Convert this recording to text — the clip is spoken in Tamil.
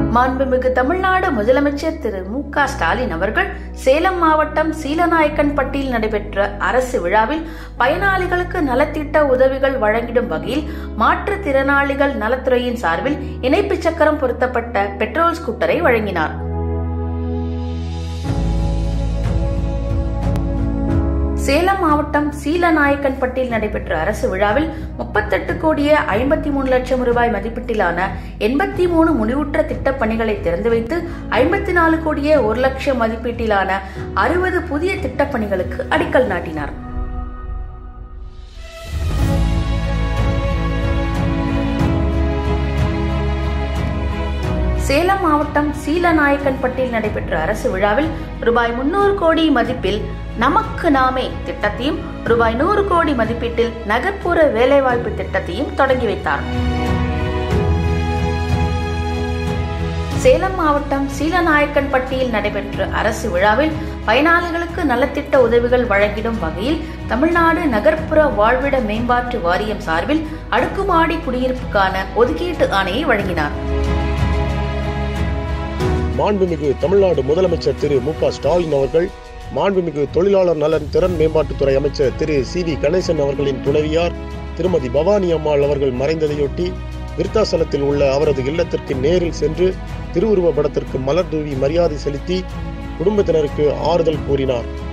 மாண்புமிகு தமிழ்நாடு முதலமைச்சர் திரு மு க ஸ்டாலின் அவர்கள் சேலம் மாவட்டம் சீலநாயக்கன்பட்டியில் நடைபெற்ற அரசு விழாவில் பயனாளிகளுக்கு நலத்திட்ட உதவிகள் வழங்கிடும் வகையில் மாற்றுத்திறனாளிகள் நலத்துறையின் சார்பில் இணைப்பு சக்கரம் பொருத்தப்பட்ட பெட்ரோல் ஸ்கூட்டரை வழங்கினார் சேலம் மாவட்டம் சீலநாயக்கன்பட்டியில் நடைபெற்ற அரசு விழாவில் முப்பத்தெட்டு கோடியே ஐம்பத்தி மூணு லட்சம் ரூபாய் மதிப்பீட்டிலான எண்பத்தி மூணு முடிவுற்ற திட்டப் பணிகளை திறந்து வைத்து ஐம்பத்தி நாலு கோடியே ஒரு லட்சம் மதிப்பீட்டிலான அறுபது புதிய திட்டப் பணிகளுக்கு அடிக்கல் நாட்டினார் சேலம் மாவட்டம் சீலநாயக்கன்பட்டியில் நடைபெற்ற அரசு விழாவில் ரூபாய் முன்னூறு கோடி மதிப்பில் நமக்கு நாமே திட்டத்தையும் ரூபாய் நூறு கோடி மதிப்பீட்டில் நகர்ப்புற வேலைவாய்ப்பு திட்டத்தையும் தொடங்கி வைத்தார் சேலம் மாவட்டம் சீலநாயக்கன்பட்டியில் நடைபெற்ற அரசு விழாவில் பயனாளிகளுக்கு நலத்திட்ட உதவிகள் வழங்கிடும் வகையில் தமிழ்நாடு நகர்ப்புற வாழ்விட மேம்பாட்டு வாரியம் சார்பில் அடுக்குமாடி குடியிருப்புக்கான ஒதுக்கீட்டு ஆணையை வழங்கினார் மாண்புமிகு தமிழ்நாடு முதலமைச்சர் திரு மு க ஸ்டாலின் அவர்கள் மாண்புமிகு தொழிலாளர் நலன் திறன் மேம்பாட்டுத்துறை அமைச்சர் திரு சி வி கணேசன் அவர்களின் துணைவியார் திருமதி பவானி அம்மாள் அவர்கள் மறைந்ததையொட்டி விருத்தாசலத்தில் உள்ள அவரது இல்லத்திற்கு நேரில் சென்று திருவுருவ படத்திற்கு மலர் தூவி மரியாதை செலுத்தி குடும்பத்தினருக்கு ஆறுதல் கூறினார்